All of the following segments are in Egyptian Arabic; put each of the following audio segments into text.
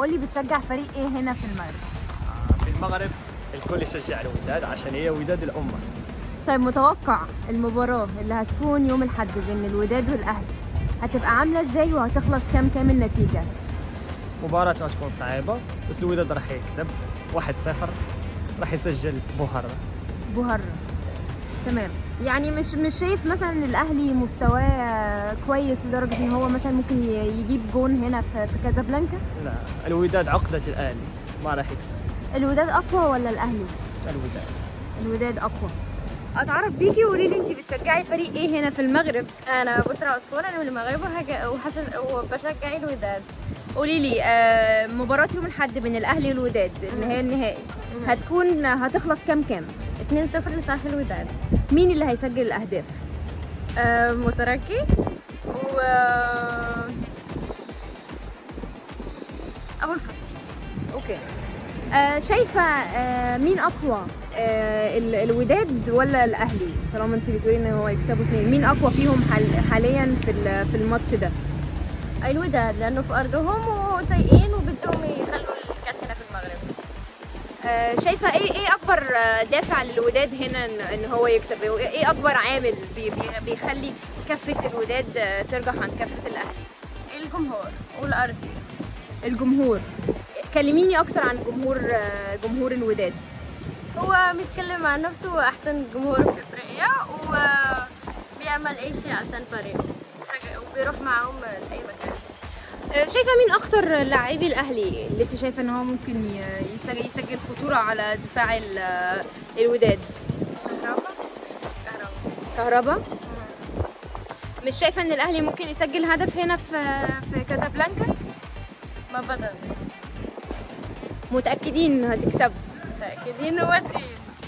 وقول لي بتشجع فريق ايه هنا في المغرب في المغرب الكل يشجع الوداد عشان هي وداد الأمة طيب متوقع المباراة اللي هتكون يوم الأحد بين الوداد والأهلي هتبقى عاملة ازاي وهتخلص كام كام النتيجة؟ مباراة هتكون صعيبة بس الوداد راح يكسب 1-0 راح يسجل بوهر بوهر تمام يعني مش مش شايف مثلا ان الاهلي مستواه كويس لدرجه ان هو مثلا ممكن ي- يجيب جون هنا في في كازابلانكا لا الوداد عقدة الأهلي ما راح يكسب الوداد اقوى ولا الاهلي الوداد الوداد اقوى اتعرف بيكي وقولي لي انت بتشجعي فريق ايه هنا في المغرب انا بسرة عصفور انا من المغرب وهج- وحش- وبشجع الوداد قولي لي آه مباراه يوم الاحد بين الاهلي والوداد اللي هي النهائي هتكون هتخلص كام كام 2-0 لصالح الوداد مين اللي هيسجل الاهداف آه، متركي و ابو الفتح اوكي آه شايفه آه مين اقوى آه ال- الوداد ولا الاهلي طالما انت بتقولي ان هو يكسبوا اثنين مين اقوى فيهم حال حاليا في ال- في الماتش ده الوداد لانه في ارضهم وسيئين وبدهم يخلوا الكاس هنا في المغرب آه شايفه ايه ايه اكبر آه، دافع للوداد هنا ان, إن هو يكسب ايه اكبر عامل بي بي بيخلي كفه الوداد آه، ترجح عن كفه الاهلي الجمهور والارض الجمهور كلميني اكتر عن جمهور آه، جمهور الوداد هو بيتكلم عن نفسه احسن جمهور في افريقيا وبيعمل اي شيء عشان فريق وبيروح معاهم لاي مكان آه، شايفه مين اخطر لاعبي الاهلي اللي انت شايفه ان هو ممكن ي- يسجل, يسجل خطوره على دفاع ال- آه، الوداد كهرباء كهرباء كهربا مش شايفه ان الاهلي ممكن يسجل هدف هنا في في كازابلانكا ما بدل متاكدين هتكسبوا متأكدين وتقيل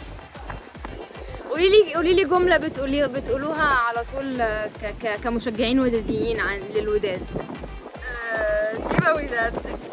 قولي لي قولي لي جمله بتقولي بتقولوها على طول آه، ك ك كمشجعين وداديين عن للوداد ديما وداد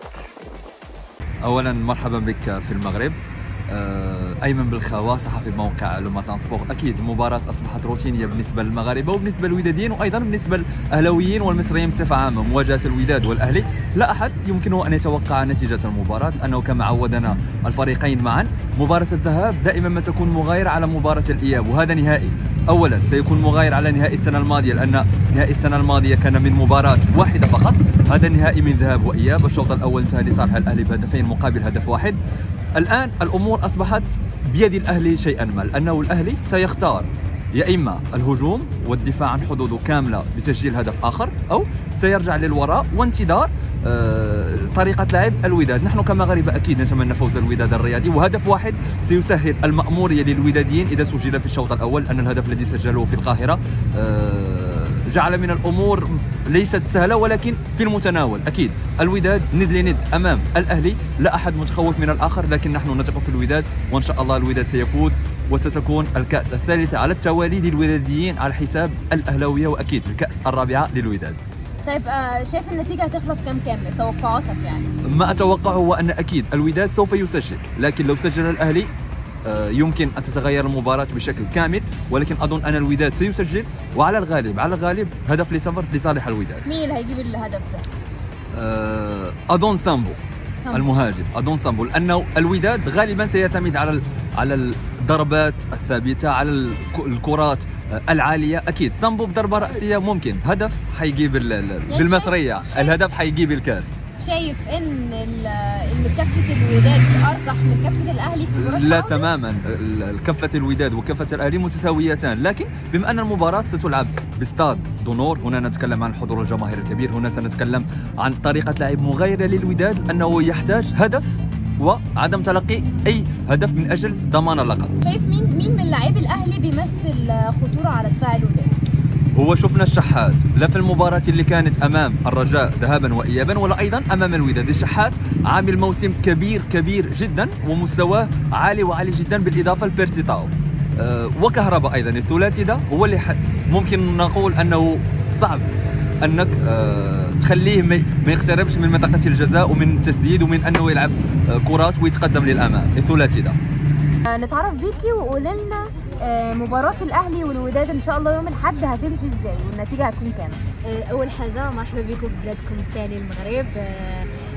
اولا مرحبا بك في المغرب آه، ايمن بالخوا صحفي بموقع لو ماتان سبور اكيد المباراه اصبحت روتينيه بالنسبه للمغاربه وبالنسبه للوداديين وايضا بالنسبه للاهلاويين والمصريين بصفه عامه مواجهه الوداد والاهلي لا احد يمكنه ان يتوقع نتيجه المباراه انه كما عودنا الفريقين معا مباراه الذهاب دائما ما تكون مغايره على مباراه الاياب وهذا نهائي اولا سيكون مغاير على نهائي السنه الماضيه لان نهائي السنه الماضيه كان من مباراه واحده فقط هذا نهائي من ذهاب واياب الشوط الاول انتهى لصالح الاهلي بهدفين مقابل هدف واحد الان الامور اصبحت بيد الاهلي شيئا ما لانه الاهلي سيختار يا اما الهجوم والدفاع عن حدوده كامله بتسجيل هدف اخر او سيرجع للوراء وانتظار آه، طريقه لعب الوداد نحن كمغاربه اكيد نتمنى فوز الوداد الرياضي وهدف واحد سيسهل الماموريه للوداديين اذا سجل في الشوط الاول ان الهدف الذي سجله في القاهره آه، جعل من الامور ليست سهله ولكن في المتناول اكيد الوداد ند لند امام الاهلي لا احد متخوف من الاخر لكن نحن نثق في الوداد وان شاء الله الوداد سيفوز وستكون الكاس الثالثه على التوالي للوداديين على حساب الاهلاويه واكيد الكاس الرابعه للوداد طيب آه، شايف النتيجه هتخلص كام كام توقعاتك يعني ما اتوقعه هو ان اكيد الوداد سوف يسجل لكن لو سجل الاهلي آه، يمكن ان تتغير المباراه بشكل كامل ولكن اظن ان الوداد سيسجل وعلى الغالب على الغالب هدف لصفر لصالح الوداد مين اللي هيجيب الهدف ده آه، اظن سامبو المهاجم اظن سامبو لانه الوداد غالبا سيعتمد على ال- على الضربات الثابته على الك- الكرات آه، العاليه اكيد سامبو بضربه راسيه ممكن هدف حيجيب ال- ال- شايف- بالمصريه شايف- الهدف حيجيب الكاس شايف ان ال- ان كفه الوداد ارجح من كفه الاهلي في مباراه لا العودة؟ تماما ال- كفة الوداد وكفة الأهلي متساويتان لكن بما أن المباراة ستلعب باستاد دونور هنا نتكلم عن الحضور الجماهيري الكبير هنا سنتكلم عن طريقة لعب مغايرة للوداد أنه يحتاج هدف وعدم تلقي أي هدف من أجل ضمان اللقب شايف مين مين من لاعبي الاهلي بيمثل آه، خطوره على دفاع الوداد هو شفنا الشحات لا في المباراة اللي كانت أمام الرجاء ذهابا وإيابا ولا أيضا أمام الوداد الشحات عامل موسم كبير كبير جدا ومستواه عالي وعالي جدا بالإضافة لبيرسي تاو أه وكهرباء أيضا الثلاثي ده هو اللي ح- ممكن نقول أنه صعب انك أه تخليه ما ما يقتربش من منطقه الجزاء ومن التسديد ومن انه يلعب آه، كرات ويتقدم للامام الثلاثي ده آه، نتعرف بيكي وقولي لنا آه، مباراة الأهلي والوداد إن شاء الله يوم الأحد هتمشي إزاي والنتيجة هتكون كام؟ اول حاجه مرحبا بكم في بلادكم الثاني المغرب آه،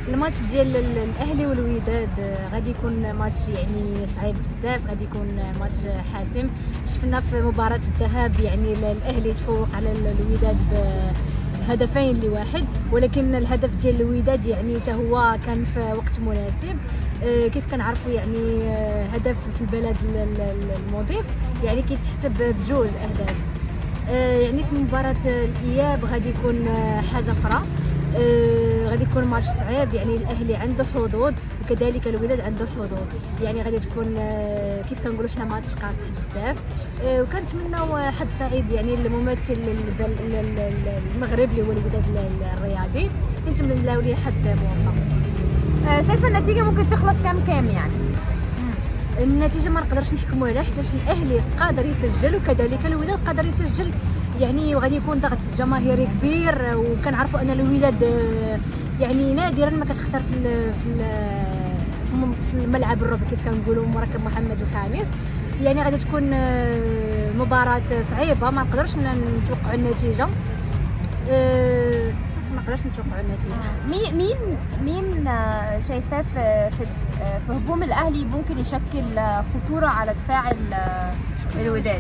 الماتش ديال ال- الاهلي والوداد آه، غادي يكون ماتش يعني صعيب بزاف غادي يكون ماتش حاسم شفنا في مباراه الذهاب يعني ال- الاهلي تفوق على ال- الوداد بهدفين لواحد ولكن الهدف ديال الوداد يعني حتى هو كان في وقت مناسب آه، كيف كنعرفوا يعني آه، هدف في البلد ال- ال- المضيف يعني كيتحسب بجوج اهداف آه، يعني في مباراة الإياب غادي يكون آه، حاجة أخرى آه، غادي يكون ماتش صعيب يعني الأهلي عنده حظوظ وكذلك الوداد عنده حظوظ يعني غادي تكون آه، كيف كنقولوا حنا ماتش قاصح بزاف آه، وكنتمناو حد سعيد يعني الممثل البل- ال- ال- ال- المغرب اللي هو الوداد ال- الرياضي كنتمناو ليه حد موفق آه، شايفه النتيجه ممكن تخلص كام كام يعني النتيجه ما نقدرش نحكموا عليها حيت الاهلي قادر يسجل وكذلك الوداد قادر يسجل يعني وغادي يكون ضغط جماهيري كبير وكنعرفوا ان الوداد آه، يعني نادرا ما كتخسر في ال في ال في الملعب الربع كيف كنقولوا مركب محمد الخامس يعني غادي تكون آه، مباراة صعيبة ما نقدرش ن- نتوقعوا النتيجة آه، ما نقدرش نتوقعوا النتيجة مين مين مين آه، شايفاه في في آه، في هجوم الاهلي ممكن يشكل آه، خطوره على دفاع ال- آه، الوداد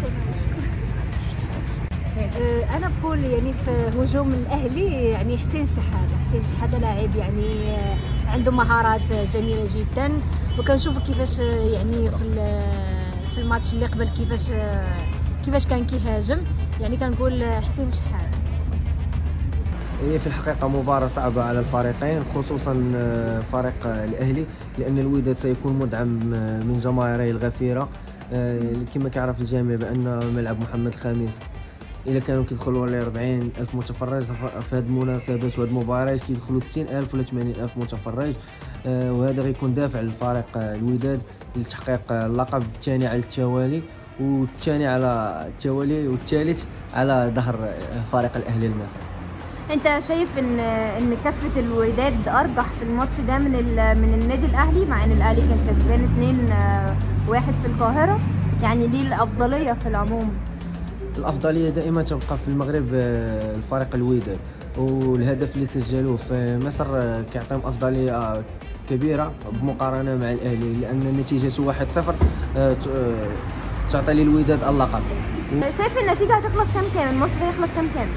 ماشي. آه، انا بقول يعني في هجوم الاهلي يعني حسين شحاته حسين شحاته لاعب يعني آه، عنده مهارات آه، جميله جدا وكنشوف كيفاش آه، يعني في ال- في الماتش اللي قبل كيفاش آه، كيفاش كان كيهاجم يعني كنقول آه، حسين شحاته هي في الحقيقة مباراة صعبة على الفريقين خصوصا آه، فريق آه، الأهلي لأن الوداد سيكون مدعم آه، من جماهيره الغفيرة آه، كما كيعرف الجميع بأن ملعب محمد الخامس إلا كانوا كيدخلوا على 40 ألف متفرج ف- في هذه المناسبات وهذه المباريات كيدخلوا 60 ألف ولا 80 ألف متفرج آه، وهذا غيكون دافع للفريق آه، الوداد لتحقيق آه، اللقب الثاني على التوالي والثاني على التوالي والثالث على ظهر آه، فريق الأهلي المصري انت شايف ان ان كفه الوداد ارجح في الماتش ده من ال- من النادي الاهلي مع ان الاهلي كان كسبان 2 آه، واحد في القاهره يعني ليه الافضليه في العموم الافضليه دائما تبقى في المغرب آه، الفريق الوداد والهدف اللي سجلوه في مصر آه، كيعطيهم افضليه آه، كبيره بمقارنه مع الاهلي لان نتيجته 1-0 آه، ت- آه، تعطي للوداد اللقب شايف النتيجه هتخلص كام كام الماتش ده هيخلص كام كام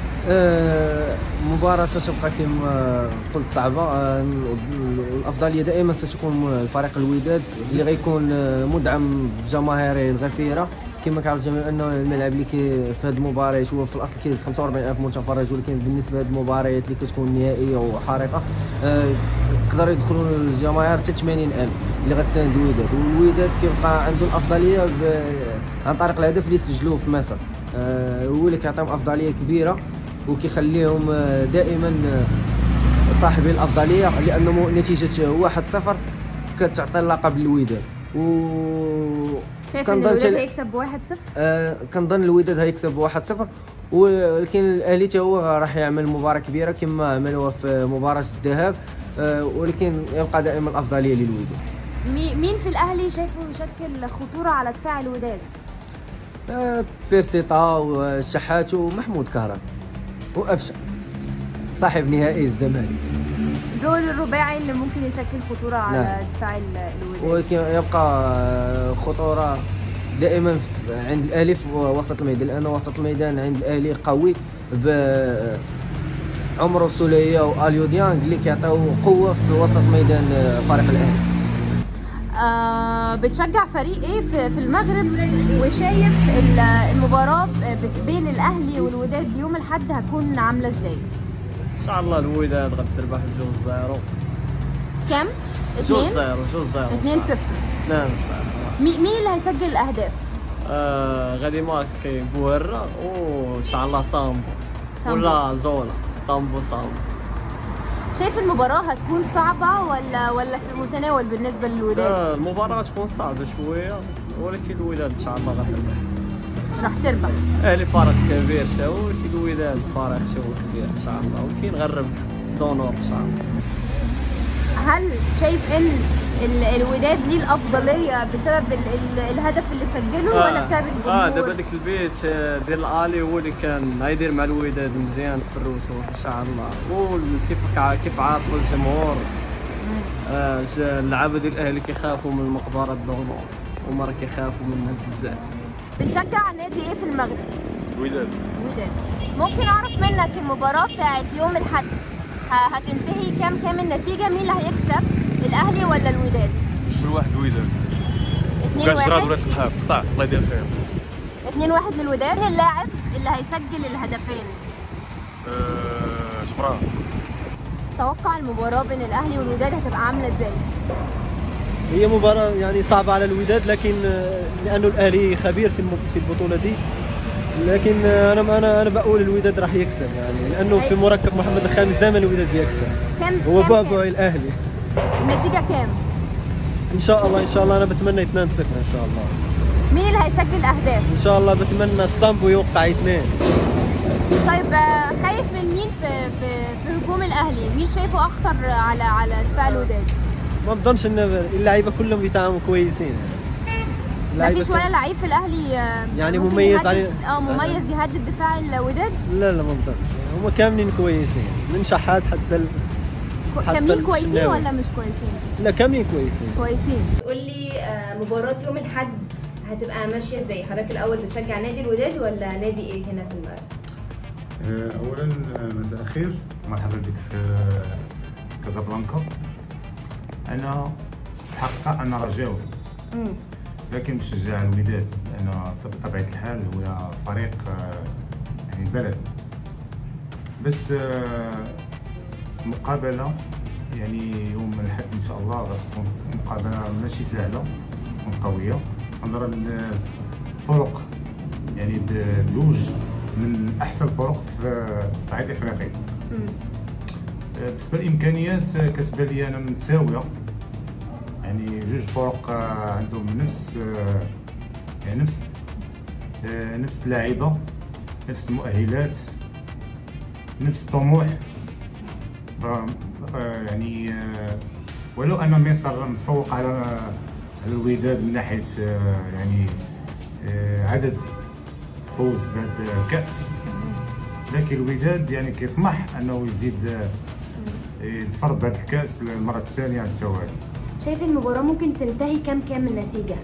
آه، مباراة ستبقى كما قلت صعبة آه، الأفضلية دائما ستكون الفريق الوداد اللي غيكون آه، مدعم بجماهيره الغفيرة كما كيعرف الجميع انه الملعب اللي كي في هذه المباريات هو في الاصل كيزيد 45 الف متفرج ولكن بالنسبه لهذه المباريات اللي كتكون نهائيه وحارقه آه، يقدر يدخلوا الجماهير حتى 80 الف اللي غتساند الوداد والوداد كيبقى عنده الافضليه ب- عن طريق الهدف اللي سجلوه في مصر آه، هو اللي كيعطيهم افضليه كبيره وكيخليهم آه، دائما آه، صاحبي الافضليه لانه نتيجه 1-0 كتعطي اللقب للوداد و شايف ان كنظن الوداد تل- هيكسب 1-0 آه، كنظن الوداد هيكسب 1-0 ولكن الاهلي حتى هو راح يعمل مباراه كبيره كما عملوها في مباراه الذهاب آه، ولكن يبقى دائما الافضليه للوداد مي- مين في الاهلي شايفه يشكل خطوره على دفاع الوداد آه، بيرسيطا والشحات ومحمود كهرب وافشا صاحب نهائي الزمالك دول الرباعي اللي ممكن يشكل خطوره على نعم. دفاع ال- الوداد ولكن يبقى آه، خطوره دائما في- عند الاهلي في وسط الميدان لان وسط الميدان عند الاهلي قوي ب عمرو السوليه واليو ديانغ اللي كيعطيو قوه في وسط ميدان آه، فريق الاهلي آه بتشجع فريق ايه في, في المغرب وشايف ال- المباراه ب- بين الاهلي والوداد يوم الاحد هتكون عامله ازاي ان شاء الله الوداد غتربح بجوج زيرو كام جوج اتنين زيرو جوج زيرو 2 0 نعم صح. مين مين اللي هيسجل الاهداف آه غادي ماركي بوهرة وان شاء الله سامبو سامبو. ولا زولا سامبو سامبو شايف المباراه هتكون صعبه ولا ولا في المتناول بالنسبه للوداد آه المباراة تكون صعبة شوية ولكن الوداد ان شاء الله غتربح راح تربح اهلي فريق كبير شو ولكن الوداد فريق شو كبير ان شاء الله ولكن غنربح دونور ان شاء الله هل شايف ان ال- الوداد ليه الافضليه بسبب ال ال الهدف اللي سجله ولا بسبب اه الجمهور دابا ديك البيت آه، ديال الالي هو اللي كان غيدير مع الوداد مزيان في الروتور ان شاء الله وكيف كيف عارفوا الجمهور آه، ش- اللعابه ديال الاهلي كيخافوا من المقبره الضغط ومره كيخافوا منها بزاف بتشجع نادي ايه في المغرب الوداد وداد ممكن اعرف منك المباراه بتاعت يوم الاحد ه- هتنتهي كام كام النتيجه مين اللي هيكسب الاهلي ولا الوداد شو واحد الوداد 2 كاع جراد 1 ولا الحاب قطع الله يدير خير 2 1 للوداد مين اللاعب اللي هيسجل الهدفين آه، جبران توقع المباراه بين الاهلي والوداد هتبقى عامله ازاي هي مباراة يعني صعبة على الوداد لكن آه، لأنه الأهلي خبير في الم- في البطولة دي لكن آه، أنا أنا أنا بقول الوداد راح يكسب يعني لأنه في مركب محمد الخامس دائما الوداد بيكسب كام هو كام بعبع كام؟ الأهلي النتيجه كام إن شاء الله إن شاء الله أنا بتمنى 2-0 إن شاء الله مين اللي هيسجل الاهداف إن شاء الله بتمنى الصامبو يوقع اثنين طيب آه، خايف من مين في في في هجوم الاهلي مين شايفه اخطر على على دفاع الوداد ما بضلش إن اللعيبة كلهم بيتعاملوا كويسين ما اللعيبة فيش ولا لعيب في الاهلي آه، يعني ممكن مميز يهدد- عليه. اه مميز يهدد دفاع الوداد لا لا ما بضلش هم كاملين كويسين من شحات حتى ال... كو- حتى كاملين كويسين الشناوي. ولا مش كويسين لا كاملين كويسين كويسين قول لي آه، مباراة يوم الأحد هتبقى ماشية ازاي؟ حضرتك الأول بتشجع نادي الوداد ولا نادي ايه هنا في المغرب؟ آه، اولا آه، مساء الخير مرحبا بك في آه، كازابلانكا انا حقا انا رجاوي لكن بشجع الوداد لان بطبيعه الحال هو فريق آه، يعني البلد بس آه، مقابله يعني يوم الاحد ان شاء الله غتكون مقابله ماشي سهله وقويه نظرا للفرق يعني بجوج من احسن الفرق في الصعيد الافريقي آه، بالنسبه للامكانيات آه، كتبان لي انا متساويه يعني جوج فرق آه، عندهم نفس آه، يعني نفس آه، نفس اللاعيبه نفس المؤهلات نفس الطموح آه، آه، يعني آه، ولو ان مصر متفوق على على الوداد من ناحيه آه، يعني آه، عدد فوز بهذا الكاس لكن الوداد يعني كيطمح انه يزيد آه، يتفرض بهذا الكاس للمره الثانيه على التوالي شايف المباراة ممكن تنتهي كام كام النتيجة؟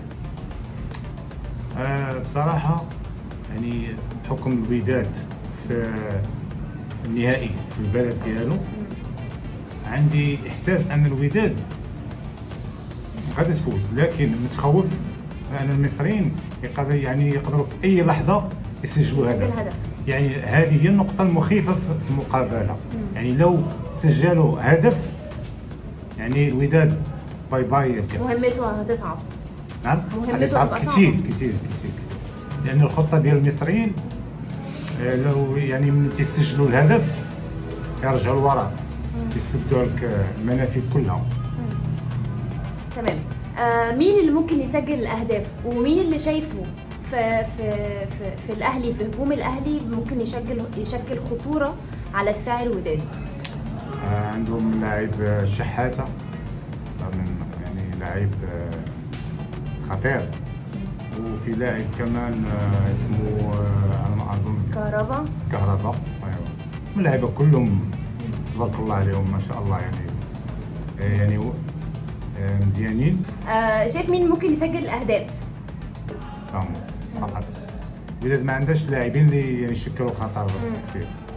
آه، بصراحة يعني حكم الوداد في النهائي في البلد ديالو عندي إحساس أن الوداد غادي تفوز لكن متخوف أن المصريين يقدر يعني يقدروا في أي لحظة يسجلوا يسجل هدف هدف. يعني هذه هي النقطة المخيفة في المقابلة يعني لو سجلوا هدف يعني الوداد باي باي الكأس. مهمته هتصعب نعم مهمته هذا صعب تبقى كثير صعبة. كثير كثير كثير لان الخطه ديال المصريين آه، لو يعني من تيسجلوا الهدف يرجعوا للوراء يسدوا لك آه، المنافذ كلها تمام آه مين اللي ممكن يسجل الأهداف؟ ومين اللي شايفه في في في, في الأهلي في هجوم الأهلي ممكن يشكل يشكل خطورة على دفاع الوداد؟ آه، عندهم لاعب آه، شحاته آه، من يعني لاعب آه، خطير وفي لاعب كمان آه، اسمه آه، على ما اظن كهربا كهرباء ايوه من اللعيبه كلهم تبارك الله عليهم ما شاء الله يعني آه، يعني آه، مزيانين آه شايف مين ممكن يسجل الأهداف؟ سامو فقط الوداد ما عندهاش لاعبين اللي يعني يشكلوا خطر كثير